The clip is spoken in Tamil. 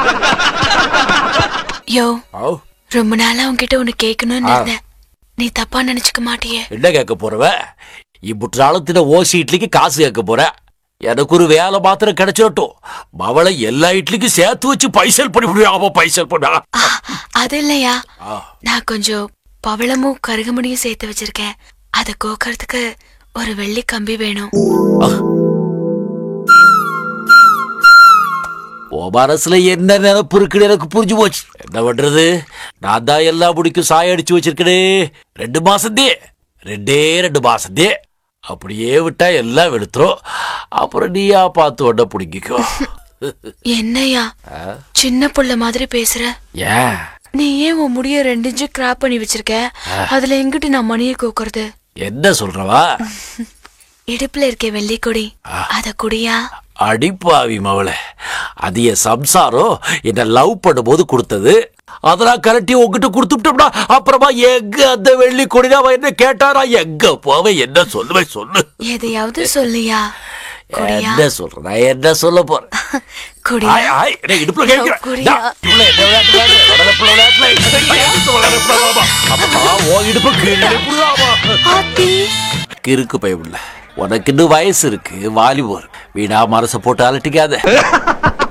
யோ ஓ, ரொம்ப நாளா உன்கிட்ட ஒண்ணு கேட்கணும்னு இருந்தேன் நீ தப்பா நினைச்சுக்க மாட்டியே என்ன கேட்க போறவ இப்புற்றாலத்தின ஓசி இட்லிக்கு காசு கேட்க போற எனக்கு ஒரு வேலை மாத்திரம் கிடைச்சிடட்டும் அவளை எல்லா இட்லிக்கும் சேர்த்து வச்சு பைசல் பண்ணி முடியாம பைசல் பண்ணா ஆ, அது இல்லையா நான் கொஞ்சம் பவளமும் கருகமணியும் சேர்த்து வச்சிருக்கேன் அத கோக்கறதுக்கு ஒரு வெள்ளி கம்பி வேணும் உன் மனசுல என்ன நினைப்பு இருக்குன்னு எனக்கு புரிஞ்சு போச்சு என்ன பண்றது நான் தான் எல்லா முடிக்கும் சாய அடிச்சு வச்சிருக்கனே ரெண்டு மாசந்தே ரெண்டே ரெண்டு மாசந்தே அப்படியே விட்டா எல்லாம் வெளுத்துரும் அப்புறம் நீயா பார்த்து உடனே பிடிங்கிக்கோ என்னையா சின்ன புள்ள மாதிரி பேசுற ஏன் நீ ஏன் உன் முடிய ரெண்டு இன்ச்சு கிராப் பண்ணி வச்சிருக்க அதுல எங்கிட்டு நான் மணியை கோக்குறது என்ன சொல்றவா இடுப்புல இருக்க வெள்ளி கொடி அத குடியா அடிப்பாவி மவளே அது என் சம்சாரம் என்ன லவ் பண்ணும்போது கொடுத்தது அதெல்லாம் கரட்டி உங்ககிட்ட கொடுத்துட்டோம்னா அப்புறமா எங்க அந்த வெள்ளி கொடினா அவன் என்ன கேட்டாரா எங்க போவேன் என்ன சொல்லுவேன் சொல்லு எதையாவது சொல்லியா குடியா என்ன சொல்றேன் நான் என்ன சொல்ல போறேன் குடியா ஆய், ஆய், என்ன இடுப்புல கேட்கிறேன். குடியா. டா, இடுப்புல என்ன விளையாட்டு விளையாடுற? வடலப்புல விளையாட்டுல என்ன இடுப்பு விளையாடக்கூடாதாமா? அப்பா, உன் இடுப்பு கீழே புரியாமா? ஆத்தி கிறுக்கு பயமில்ல உனக்கு இன்னும் வயசு இருக்கு வாலிபம் இருக்கு வீணா மனசை போட்டு அலட்டிக்காத